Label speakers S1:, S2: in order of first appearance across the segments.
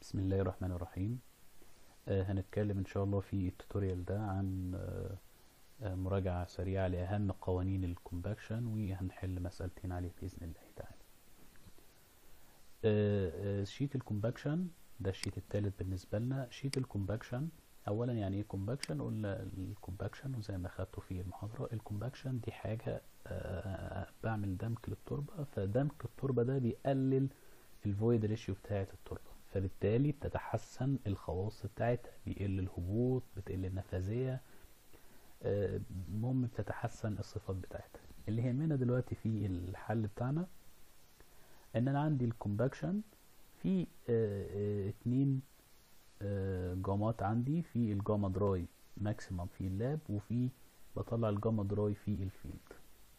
S1: بسم الله الرحمن الرحيم آه هنتكلم ان شاء الله في التوتوريال ده عن آه آه مراجعة سريعة لأهم قوانين الكومباكشن وهنحل مسألتين عليه بإذن الله تعالى آه آه شيت الكومباكشن ده الشيت الثالث بالنسبة لنا شيت الكومباكشن أولا يعني ايه كومباكشن قلنا الكومباكشن وزي ما خدته في المحاضرة الكومباكشن دي حاجة آه بعمل دمك للتربة فدمك التربة ده بيقلل الفويد ريشيو بتاعة التربة فبالتالي بتتحسن الخواص بتاعتها بيقل الهبوط بتقل النفاذية المهم بتتحسن الصفات بتاعتها اللي يهمنا دلوقتي في الحل بتاعنا ان انا عندي الكومباكشن في اه اه اتنين اه جامات عندي في الجاما دراي ماكسيمم في اللاب وفي بطلع الجاما دراي في الفيلد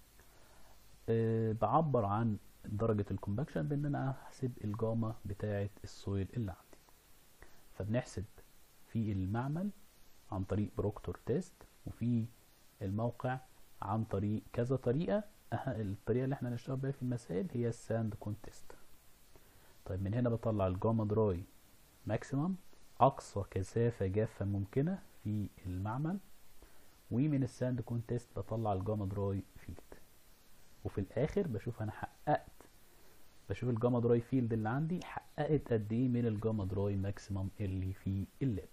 S1: بعبر عن درجة الكومباكشن بان انا احسب الجاما بتاعة السويل اللي عندي فبنحسب في المعمل عن طريق بروكتور تيست وفي الموقع عن طريق كذا طريقة الطريقة اللي احنا هنشتغل بيها في المسائل هي الساند كونتست طيب من هنا بطلع الجاما دراي ماكسيمم اقصى كثافة جافة ممكنة في المعمل ومن الساند كونتست بطلع الجاما دراي فيلد وفي الاخر بشوف انا حققت بشوف الجاما دراي فيلد اللي عندي حققت قد ايه من الجاما دراي ماكسيمم اللي في اللاب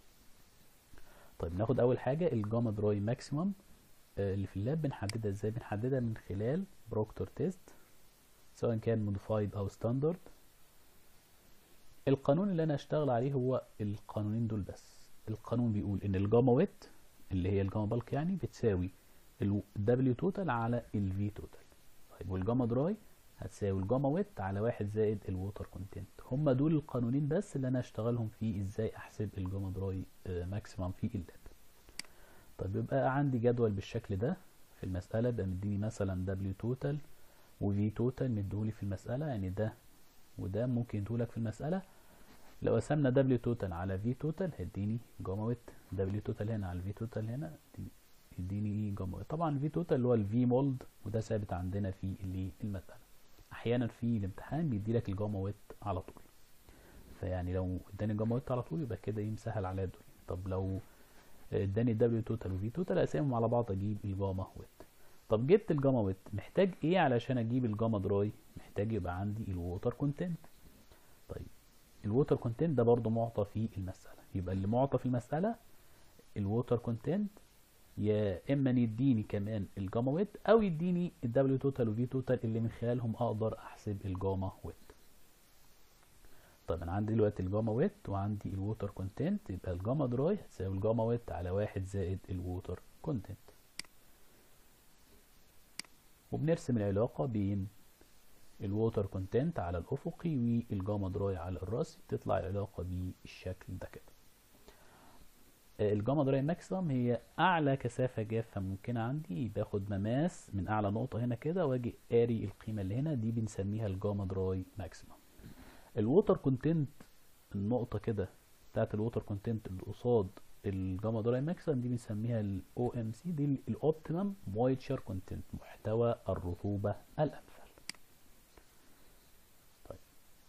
S1: طيب ناخد اول حاجه الجاما دراي ماكسيمم اللي في اللاب بنحددها ازاي بنحددها من خلال بروكتور تيست سواء كان موديفايد او ستاندرد القانون اللي انا هشتغل عليه هو القانونين دول بس القانون بيقول ان الجاما ويت اللي هي الجاما بالك يعني بتساوي الدبليو توتال على الفي توتال طيب والجاما دراي هتساوي الجاما ويت على واحد زائد الووتر كونتنت هما دول القانونين بس اللي انا هشتغلهم في ازاي احسب الجاما دراي ماكسيمم في اللاب طيب يبقى عندي جدول بالشكل ده في المسألة بقى مديني مثلا دبليو توتال وفي توتال مديهولي في المسألة يعني ده وده ممكن يديهولك في المسألة لو قسمنا دبليو توتال على في توتال هيديني جاما ويت دبليو توتال هنا على الفي توتال هنا يديني ايه جاما طبعا الفي توتال اللي هو الفي مولد وده ثابت عندنا في اللي المسألة احيانا في الامتحان بيدي لك الجاما ويت على طول فيعني لو اداني الجاما ويت على طول يبقى كده ايه مسهل عليا الدنيا طب لو اداني الدبليو توتال وفي توتال اقسمهم على بعض اجيب الجاما ويت طب جبت الجاما ويت محتاج ايه علشان اجيب الجاما دراي محتاج يبقى عندي الووتر كونتنت طيب الووتر كونتنت ده برضو معطى في المسألة يبقى اللي معطى في المسألة الووتر كونتنت يا اما يديني كمان الجاما ويت او يديني الدبليو توتال وفي توتال اللي من خلالهم اقدر احسب الجاما ويت طيب انا عندي دلوقتي الجاما ويت وعندي الووتر كونتنت يبقى الجاما دراي هتساوي الجاما ويت على واحد زائد الووتر كونتنت وبنرسم العلاقة بين الووتر كونتنت على الافقي والجاما دراي على الراسي تطلع العلاقة بالشكل ده كده الجاما دراي ماكسيمم هي اعلى كثافه جافه ممكنه عندي باخد مماس من اعلى نقطه هنا كده واجي قاري القيمه اللي هنا دي بنسميها الجاما دراي ماكسيمم الووتر كونتنت النقطه كده بتاعت الووتر كونتنت اللي قصاد الجاما دراي ماكسيمم دي بنسميها الاو ام سي دي الاوبتيمم مويتشر كونتنت محتوى الرطوبه الامثل طيب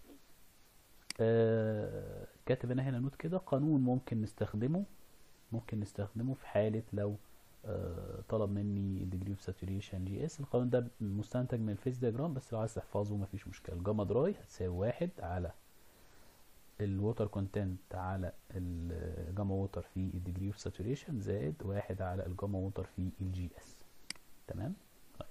S1: آه كاتب انا هنا نوت كده قانون ممكن نستخدمه ممكن نستخدمه في حالة لو آه طلب مني degree of saturation جي اس القانون ده مستنتج من الفيز دياجرام بس لو عايز تحفظه مفيش مشكلة الجاما دراي هتساوي واحد على الووتر كونتنت على الجاما ووتر في الديجري اوف ساتوريشن زائد واحد على الجاما ووتر في الجي اس تمام طيب.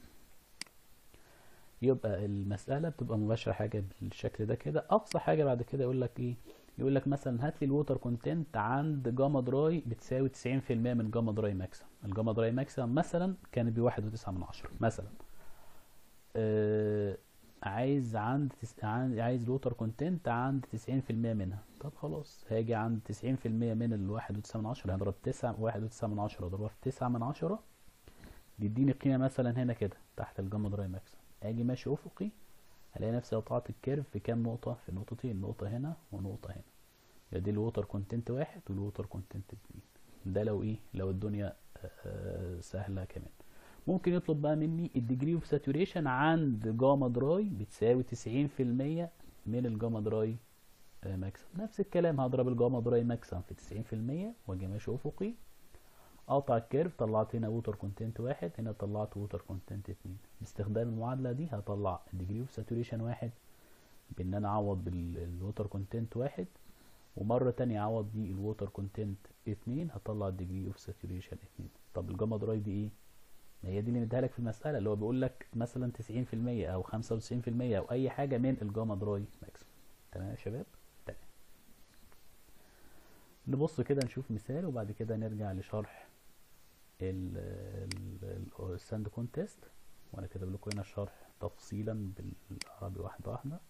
S1: يبقى المسألة بتبقى مباشرة حاجة بالشكل ده كده أقصى حاجة بعد كده يقول لك إيه يقول لك مثلا هات لي الووتر كونتنت عند جاما دراي بتساوي 90% من جاما دراي ماكسيمم الجاما دراي ماكسيمم مثلا كانت بواحد وتسعة من عشرة مثلا آه عايز عند تس... عايز الووتر كونتنت عند 90% منها طب خلاص هاجي عند 90% من الواحد وتسعة من عشرة هضرب تسعة واحد وتسعة من عشرة اضربها في تسعة من عشرة بيديني قيمة مثلا هنا كده تحت الجاما دراي ماكسيمم اجي ماشي افقي هلاقي نفسي قطعت الكيرف في كام نقطة في نقطتين نقطة هنا ونقطة هنا يبقى دي الووتر كونتنت واحد والووتر كونتنت اتنين ده لو ايه لو الدنيا آه سهلة كمان ممكن يطلب بقى مني الديجري اوف ساتوريشن عند جاما دراي بتساوي تسعين في المية من الجاما دراي ماكسيم نفس الكلام هضرب الجاما دراي ماكسيم في تسعين في المية واجي ماشي افقي اقطع الكيرف طلعت هنا ووتر كونتنت واحد هنا طلعت ووتر كونتنت اتنين باستخدام المعادلة دي هطلع الديجري اوف ساتوريشن واحد بان انا اعوض بالووتر كونتنت واحد ومرة تانية اعوض بالووتر كونتنت اتنين هطلع الديجري اوف ساتوريشن اتنين طب الجاما دراي دي ايه؟ ما هي دي اللي مديها لك في المسألة اللي هو بيقول لك مثلا 90% أو 95% أو أي حاجة من الجاما دراي ماكسيمم تمام يا شباب؟ تمام نبص كده نشوف مثال وبعد كده نرجع لشرح الساند كونتست وأنا كاتب لكم هنا الشرح تفصيلا بالعربي واحدة واحدة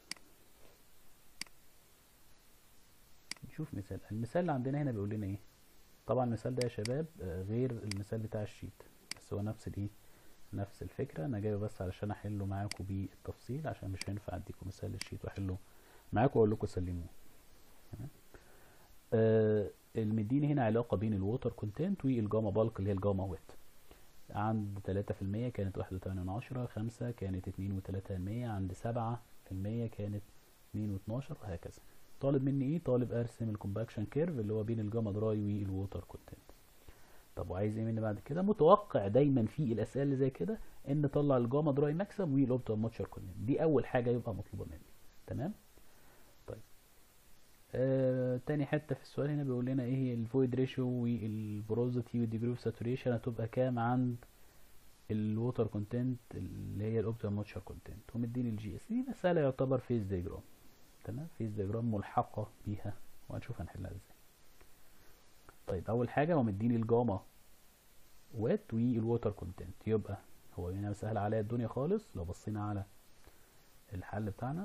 S1: نشوف مثال المثال اللي عندنا هنا بيقول لنا ايه طبعا المثال ده يا شباب غير المثال بتاع الشيت بس هو نفس الايه نفس الفكره انا جايبه بس علشان احله معاكم بالتفصيل عشان مش هينفع اديكم مثال الشيت واحله معاكم واقول لكم سلموه تمام آه المديني هنا علاقه بين الووتر كونتنت والجاما بالك اللي هي الجاما ويت عند 3% كانت واحد وتمانية من عشرة خمسة كانت اتنين وتلاتة المية عند سبعة في المية كانت اتنين واتناشر وهكذا طالب مني ايه طالب ارسم الكومباكشن كيرف اللي هو بين الجاما دراي والووتر كونتنت طب وعايز ايه مني بعد كده متوقع دايما في الاسئله اللي زي كده ان نطلع الجاما دراي ماكسيم والاوبتيمال ماتشر كونتنت دي اول حاجه يبقى مطلوبه مني تمام طيب آه تاني حته في السؤال هنا بيقول لنا ايه هي الفويد ريشيو والبروزيتي والديجري اوف ساتوريشن هتبقى كام عند الووتر كونتنت اللي هي الاوبتيمال ماتشر كونتنت ومديني الجي اس دي مساله يعتبر فيز ديجرام تمام فيز ديجرام ملحقه بيها وهنشوف هنحلها ازاي طيب اول حاجه هو مديني الجاما ويت والووتر كونتنت يبقى هو هنا مسهل عليا الدنيا خالص لو بصينا على الحل بتاعنا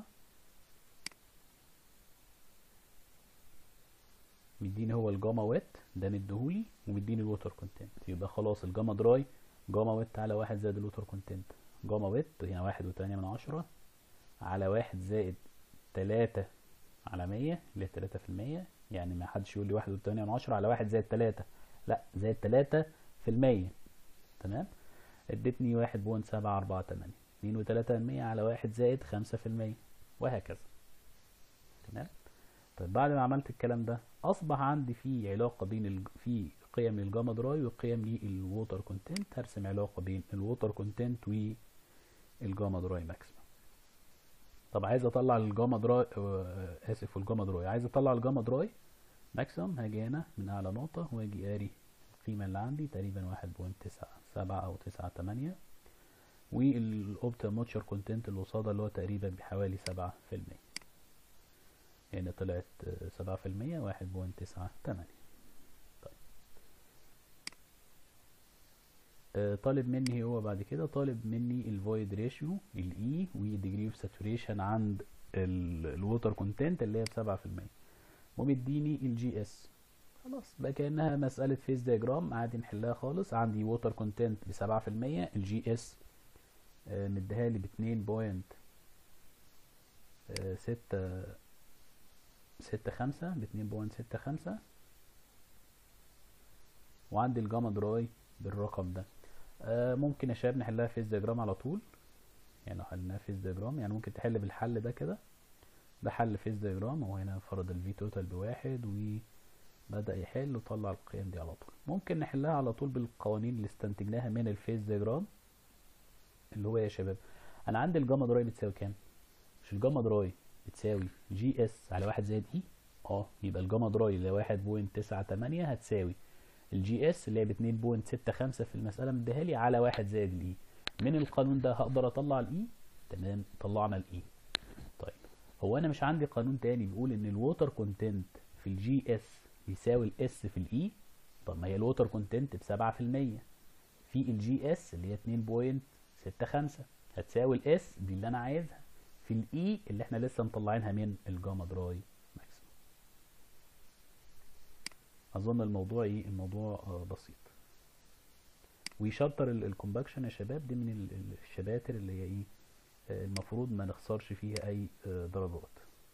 S1: مديني هو الجاما ويت ده مديهولي ومديني الووتر كونتنت يبقى خلاص الجاما دراي جاما ويت على واحد زائد الووتر كونتنت جاما ويت هنا واحد وتمانية من عشرة على واحد زائد تلاتة على مية اللي هي تلاتة في المية يعني ما حدش يقول لي واحد وتمانية من عشرة على واحد زائد تلاتة لا زائد تلاتة في المية تمام ادتني واحد بوينت سبعة أربعة تمانية اتنين وتلاتة المية على واحد زائد خمسة في المية وهكذا تمام طيب بعد ما عملت الكلام ده أصبح عندي في علاقة بين ال... في قيم للجاما دراي وقيم للووتر كونتنت هرسم علاقة بين الووتر كونتنت والجاما دراي ماكسيمم طب عايز اطلع الجاما دراي آه اسف والجاما دراي عايز اطلع الجاما دراي ماكسيمم هاجي هنا من اعلى نقطة واجي قاري القيمة اللي عندي تقريبا واحد بوينت تسعة سبعة او تسعة تمانية والاوبتيمال موتشر كونتنت اللي قصادها اللي هو تقريبا بحوالي سبعة في المية هنا طلعت سبعة في المية واحد بوينت تسعة تمانية طيب آه طالب مني هو بعد كده طالب مني الفويد ريشيو الاي والديجري اوف ساتوريشن عند الووتر كونتنت اللي هي بسبعة في المية ومديني الجي اس خلاص بقى كأنها مسألة فيز دياجرام عادي نحلها خالص عندي ووتر كونتنت بسبعة في المية الجي اس آه مديها لي باتنين بوينت آه ستة ستة خمسة باتنين بوينت ستة خمسة وعندي الجاما دراي بالرقم ده آه ممكن يا شباب نحلها فيز دياجرام على طول يعني لو حلناها فيز دياجرام يعني ممكن تحل بالحل ده كده ده حل فيز دياجرام هو هنا فرض الفي توتال بواحد وبدأ يحل وطلع القيم دي على طول ممكن نحلها على طول بالقوانين اللي استنتجناها من الفيز دياجرام اللي هو يا شباب انا عندي الجاما دراي بتساوي كام مش الجاما دراي بتساوي جي اس على واحد زائد اي اه يبقى الجاما دراي اللي واحد بوينت تسعة تمانية هتساوي الجي اس اللي هي باتنين بوينت ستة خمسة في المسألة مديها لي على واحد زائد الاي من القانون ده هقدر اطلع الاي تمام طلعنا الاي طيب هو انا مش عندي قانون تاني بيقول ان الووتر كونتنت في الجي اس بيساوي الاس في الاي طب ما هي الووتر كونتنت بسبعة في المية في الجي اس اللي هي اتنين بوينت ستة خمسة هتساوي الاس دي اللي انا عايزها في الاي اللي احنا لسه مطلعينها من الجاما دراي ماكسيمم اظن الموضوع ايه الموضوع آه بسيط ويشطر الكومباكشن يا شباب دي من الشباتر اللي هي ايه آه المفروض ما نخسرش فيها اي آه درجات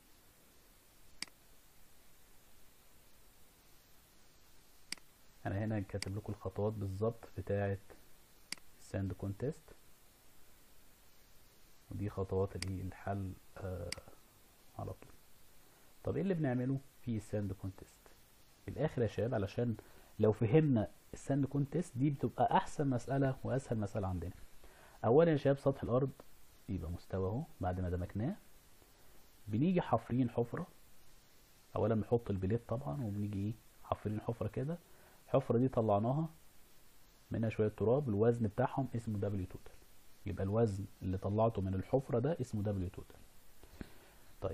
S1: انا هنا كاتب لكم الخطوات بالظبط بتاعه الساند كونتيست ودي خطوات الايه الحل آه على طول طب ايه اللي بنعمله في الساند كونتست في الاخر يا شباب علشان لو فهمنا الساند كونتست دي بتبقى احسن مساله واسهل مساله عندنا اولا يا شباب سطح الارض يبقى مستوى اهو بعد ما دمجناه بنيجي حافرين حفره اولا بنحط البليت طبعا وبنيجي ايه حافرين حفره كده الحفره دي طلعناها منها شويه تراب الوزن بتاعهم اسمه دبليو توتال يبقى الوزن اللي طلعته من الحفره ده اسمه دبليو توتال طيب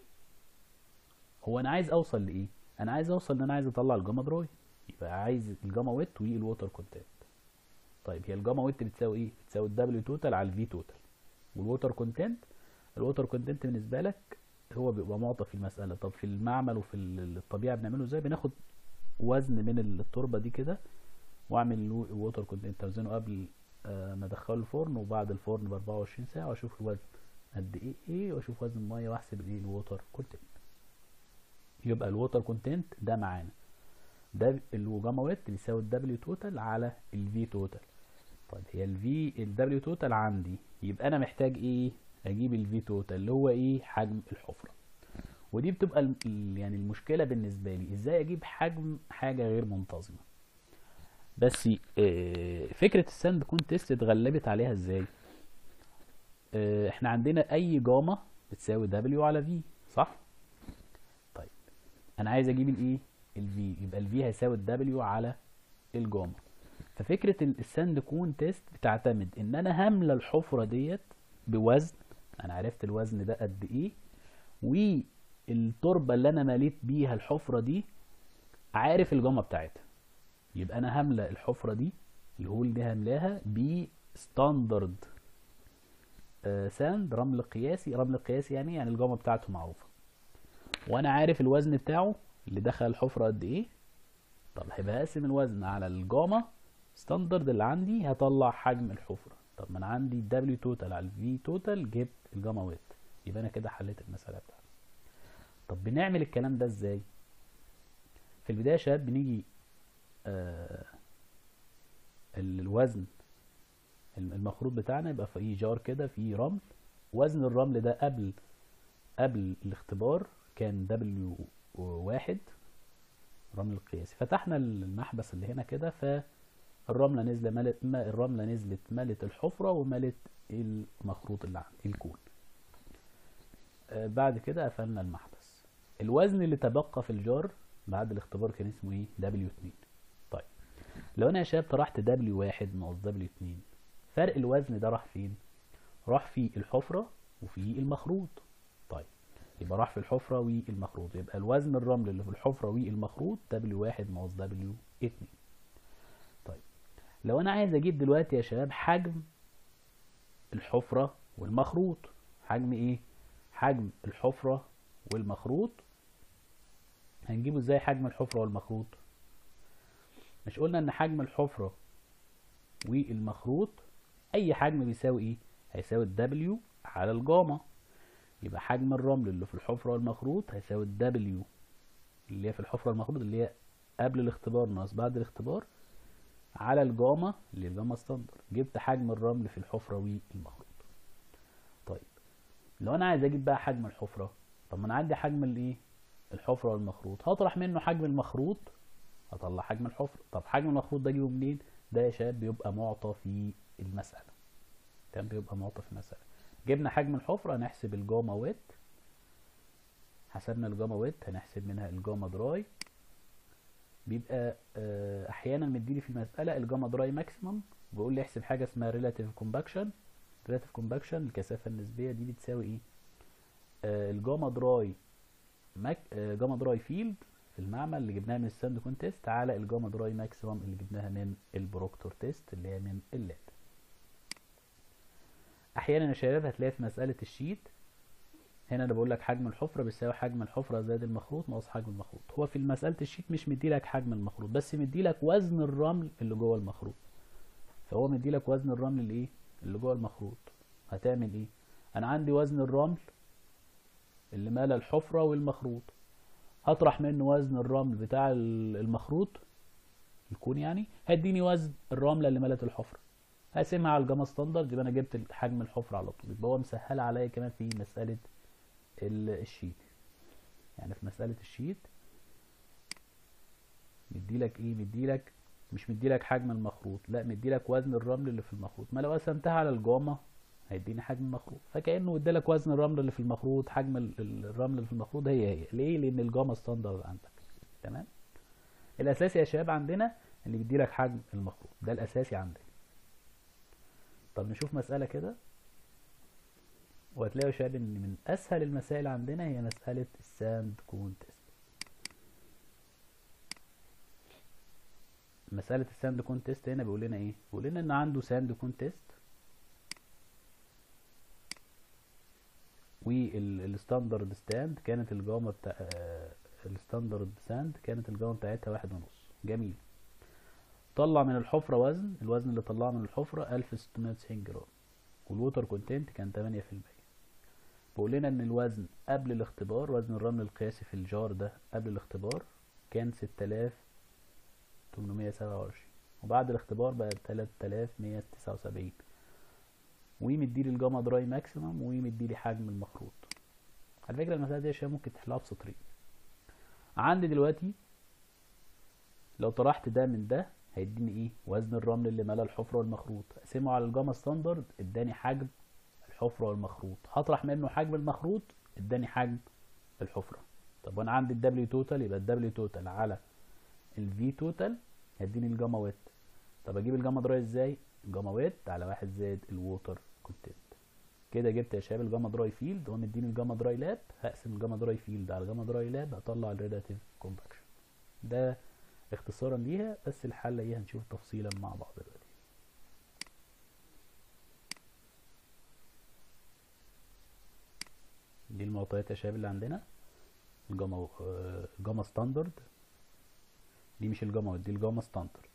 S1: هو انا عايز اوصل لايه انا عايز اوصل ان انا عايز اطلع الجاما دراي يبقى عايز الجاما ويت والووتر كونتنت طيب هي الجاما ويت بتساوي ايه بتساوي الدبليو توتال على الفي توتال والووتر كونتنت الووتر كونتنت بالنسبه لك هو بيبقى معطى في المساله طب في المعمل وفي الطبيعه بنعمله ازاي بناخد وزن من التربه دي كده واعمل له ووتر كونتنت اوزنه قبل آه ما ادخله الفرن وبعد الفرن ب 24 ساعه واشوف الوزن قد ايه ايه واشوف وزن الميه واحسب الايه الووتر كونتنت يبقى الووتر كونتنت ده معانا ده الجاما ويت بيساوي الدبليو توتال على الفي توتال طيب هي الفي الدبليو توتال عندي يبقى انا محتاج ايه اجيب الفي توتال اللي هو ايه حجم الحفره ودي بتبقى يعني المشكله بالنسبه لي ازاي اجيب حجم حاجه غير منتظمه بس اه فكره الساند كونتست اتغلبت عليها ازاي اه احنا عندنا اي جاما بتساوي دبليو على في صح طيب انا عايز اجيب الايه الفي يبقى الفي هيساوي الدبليو على الجاما ففكره الساند كون تيست بتعتمد ان انا هملى الحفره ديت بوزن انا عرفت الوزن ده قد ايه والتربه اللي انا مليت بيها الحفره دي عارف الجاما بتاعتها يبقى انا هملى الحفره دي الهول دي هملاها بستاندرد آه ساند رمل قياسي رمل قياسي يعني يعني الجاما بتاعته معروفه وانا عارف الوزن بتاعه اللي دخل الحفره قد ايه طب هيبقى اقسم الوزن على الجاما ستاندرد اللي عندي هطلع حجم الحفره طب ما انا عندي دبليو توتال على الفي توتال جبت الجاما ويت يبقى انا كده حليت المساله بتاعتي طب بنعمل الكلام ده ازاي في البدايه يا شباب بنيجي آه الوزن المخروط بتاعنا يبقى في جار كده فيه رمل وزن الرمل ده قبل قبل الاختبار كان دبليو واحد رمل القياسي فتحنا المحبس اللي هنا كده فالرملة نزل ملت الرملة نزلت ملت الحفرة وملت المخروط اللي عندي الكون آه بعد كده قفلنا المحبس الوزن اللي تبقى في الجار بعد الاختبار كان اسمه ايه دبليو 2 طيب لو انا يا شباب طرحت دبليو واحد ناقص دبليو 2 فرق الوزن ده راح فين راح في الحفرة وفي المخروط طيب يبقى راح في الحفرة والمخروط يبقى الوزن الرمل اللي في الحفرة والمخروط دبليو واحد ناقص دبليو اتنين طيب لو انا عايز اجيب دلوقتي يا شباب حجم الحفرة والمخروط حجم ايه حجم الحفرة والمخروط هنجيبه ازاي حجم الحفرة والمخروط مش قلنا ان حجم الحفرة والمخروط اي حجم بيساوي ايه هيساوي الدبليو على الجاما يبقى حجم الرمل اللي في الحفرة والمخروط هيساوي الدبليو اللي هي في الحفرة والمخروط اللي هي قبل الاختبار ناقص بعد الاختبار على الجاما اللي هي الجاما ستاندر جبت حجم الرمل في الحفرة والمخروط طيب لو انا عايز اجيب بقى حجم الحفرة طب ما انا عندي حجم الايه الحفرة والمخروط هطرح منه حجم المخروط هطلع حجم الحفرة طب حجم المخروط ده اجيبه منين ده يا شباب بيبقى معطى في المسألة تمام بيبقى معطى في المسألة جبنا حجم الحفرة هنحسب الجاما ويت حسبنا الجاما ويت هنحسب منها الجاما دراي بيبقى اه احيانا مديني في المسألة الجاما دراي ماكسيمم بيقول لي احسب حاجة اسمها ريلاتيف كومباكشن ريلاتيف كومباكشن الكثافة النسبية دي بتساوي ايه اه الجاما دراي ماك اه جاما دراي فيلد في المعمل اللي جبناها من الساند كونتيست على الجاما دراي ماكسيمم اللي جبناها من البروكتور تيست اللي هي من اللاب احيانا يا شباب هتلاقي في مساله الشيت هنا انا بقول لك حجم الحفره بيساوي حجم الحفره زائد المخروط ناقص حجم المخروط هو في مساله الشيت مش مدي لك حجم المخروط بس مدي لك وزن الرمل اللي جوه المخروط فهو مدي لك وزن الرمل اللي ايه اللي جوه المخروط هتعمل ايه انا عندي وزن الرمل اللي مال الحفره والمخروط هطرح منه وزن الرمل بتاع المخروط الكون يعني هيديني وزن الرمله اللي ملت الحفره هقسمها على الجاما ستاندرد يبقى انا جبت حجم الحفره على طول يبقى هو مسهل عليا كمان في مساله الشيت يعني في مسألة الشيت مديلك ايه مديلك مش مديلك حجم المخروط لا مديلك وزن الرمل اللي في المخروط ما لو قسمتها على الجاما هيديني حجم المخروط فكأنه ادالك وزن الرمل اللي في المخروط حجم ال- ال- الرمل اللي في المخروط هي هي ليه لان الجاما ستاندرد عندك تمام الاساسي يا شباب عندنا اللي بيديلك حجم المخروط ده الاساسي عندك طب نشوف مسألة كده وهتلاقوا يا شباب ان من اسهل المسائل عندنا هي مسألة الساند كون تيست مسألة الساند كون تيست هنا بيقول لنا ايه بيقول لنا ان عنده ساند كون تيست والستاندرد ستاند كانت الجامة بتاع آه، الستاندرد ساند كانت الجامة بتاعتها واحد ونص جميل طلع من الحفرة وزن الوزن اللي طلعه من الحفرة 1690 جرام والووتر كونتنت كان 8% بيقول لنا ان الوزن قبل الاختبار وزن الرمل القياسي في الجار ده قبل الاختبار كان 6827 وبعد الاختبار بقى 3179 ومديلي الجاما دراي ماكسيمم ومديلي حجم المخروط على فكرة المسألة دي يا شباب ممكن تحلها في سطرين عندي دلوقتي لو طرحت ده من ده هيديني ايه وزن الرمل اللي ملا الحفرة والمخروط اقسمه على الجاما ستاندرد اداني حجم الحفرة والمخروط هطرح منه حجم المخروط اداني حجم الحفرة طب وانا عندي الدبليو توتال يبقى الدبليو توتال على الفي توتال هيديني الجاما ويت طب اجيب الجاما دراي ازاي الجاما ويت على واحد زائد الووتر كونتنت كده جبت يا شباب الجاما دراي فيلد هو مديني الجاما دراي لاب هقسم الجاما دراي فيلد على الجاما دراي لاب هطلع الريلاتيف كونفكشن ده اختصارا ليها بس الحل ايه هنشوف تفصيلا مع بعض دلوقتي دي المعطيات يا شباب اللي عندنا الجاما آه، الجاما ستاندرد دي مش الجاما دي الجاما ستاندرد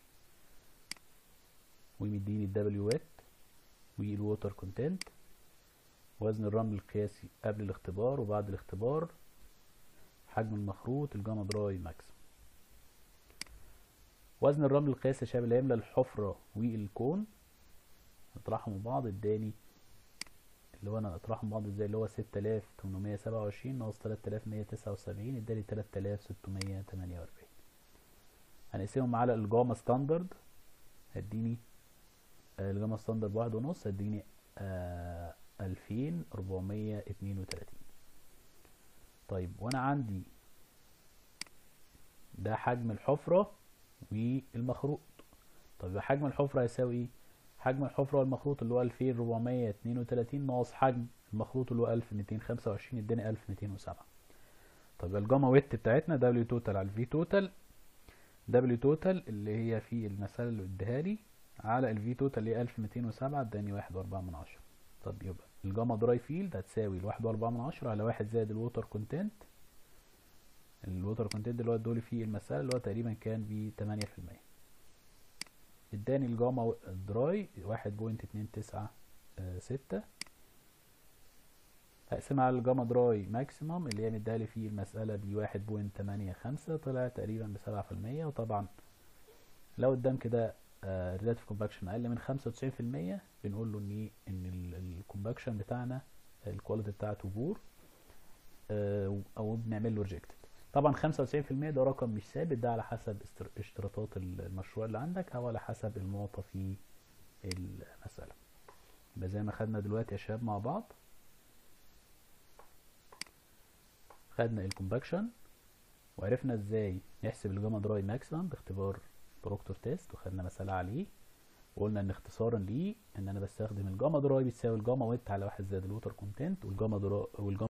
S1: ومديني الدبليو ويت والووتر كونتنت وزن الرمل القياسي قبل الاختبار وبعد الاختبار حجم المخروط الجاما دراي ماكسيم وزن الرمل القياسي يا شباب اللي هيملى الحفرة والكون اطرحهم من بعض اداني اللي هو انا اطرحهم من بعض ازاي اللي هو 6827 ناقص 3179 اداني 3648 هنقسمهم على الجاما ستاندرد هديني آه، الجاما ستاندرد بواحد ونص هديني آه 2432 طيب وانا عندي ده حجم الحفرة والمخروط طب يبقى حجم الحفرة هيساوي ايه حجم الحفرة والمخروط اللي هو 2432 ناقص حجم المخروط اللي هو 1225 اداني 1207 طب يبقى الجاما ويت بتاعتنا دبليو توتال على الفي توتال دبليو توتال اللي هي في المسألة اللي اديها لي على الفي توتال اللي هي 1207 اداني واحد واربعة من عشرة طب يبقى الجاما دراي فيلد هتساوي الواحد واربعة من عشرة على واحد زائد الووتر كونتنت الووتر كونتنت اللي هو ادولي فيه المسألة اللي هو تقريبا كان ب 8% اداني الجاما دراي واحد بوينت اتنين تسعة ستة هقسمها على الجاما دراي ماكسيموم اللي هي مديها لي فيه المسألة ب واحد بوينت تمانية خمسة طلع تقريبا بسبعة في المية وطبعا لو قدام كده ريلاتيف كومباكشن اقل من خمسة وتسعين في المية بنقول له ان ايه ان الكومباكشن بتاعنا الكواليتي بتاعته بور آه، او بنعمل له ريجكتد طبعا 95% ده رقم مش ثابت ده على حسب استر- اشتراطات المشروع اللي عندك او على حسب المعطى في المسألة يبقى زي ما خدنا دلوقتي يا شباب مع بعض خدنا الكومباكشن وعرفنا ازاي نحسب الجاما دراي ماكسيمم باختبار بروكتور تيست وخدنا مسألة عليه وقلنا ان اختصارا ليه ان انا بستخدم الجاما دراي بتساوي الجاما ويت على واحد زائد الوتر كونتنت والجاما دراي والجاما